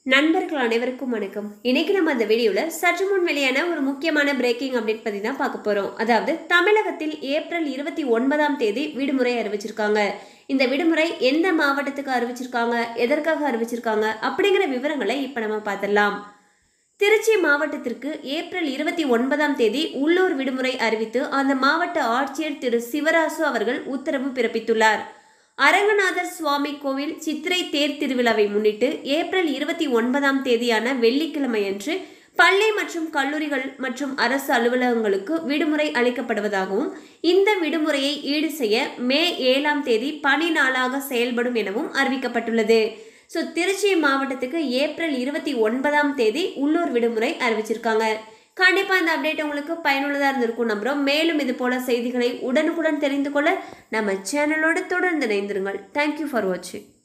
நண்பர்கள் அனைவருக்கும் வணக்கம் இன்னைக்கு நம்ம அந்த வீடியோவில் சற்று முன் வெளியான ஒரு முக்கியமான பிரேக்கிங் அப்டேட் பற்றி தான் பார்க்க போகிறோம் அதாவது தமிழகத்தில் ஏப்ரல் இருபத்தி ஒன்பதாம் தேதி விடுமுறை அறிவிச்சிருக்காங்க இந்த விடுமுறை எந்த மாவட்டத்துக்கு அறிவிச்சிருக்காங்க எதற்காக அறிவிச்சிருக்காங்க அப்படிங்கிற விவரங்களை இப்போ நம்ம பார்த்துடலாம் திருச்சி மாவட்டத்திற்கு ஏப்ரல் இருபத்தி ஒன்பதாம் தேதி உள்ளூர் விடுமுறை அறிவித்து அந்த மாவட்ட ஆட்சியர் திரு சிவராசு அவர்கள் உத்தரவு பிறப்பித்துள்ளார் அரங்கநாதர் சுவாமி கோவில் சித்திரை தேர் திருவிழாவை முன்னிட்டு ஏப்ரல் இருபத்தி ஒன்பதாம் தேதியான வெள்ளிக்கிழமையன்று பள்ளி மற்றும் கல்லூரிகள் மற்றும் அரசு அலுவலகங்களுக்கு விடுமுறை அளிக்கப்படுவதாகவும் இந்த விடுமுறையை ஈடு செய்ய மே ஏழாம் தேதி பணி நாளாக செயல்படும் எனவும் அறிவிக்கப்பட்டுள்ளது ஸோ திருச்சி மாவட்டத்துக்கு ஏப்ரல் இருபத்தி ஒன்பதாம் தேதி உள்ளூர் விடுமுறை அறிவிச்சிருக்காங்க கண்டிப்பாக இந்த அப்டேட் உங்களுக்கு பயனுள்ளதாக இருந்திருக்கும் நம்புகிறோம் மேலும் இது போல செய்திகளை உடனுக்குடன் தெரிந்து கொள்ள நம்ம சேனலோடு தொடர்ந்து இணைந்திருங்கள் தேங்க்யூ ஃபார் வாட்சிங்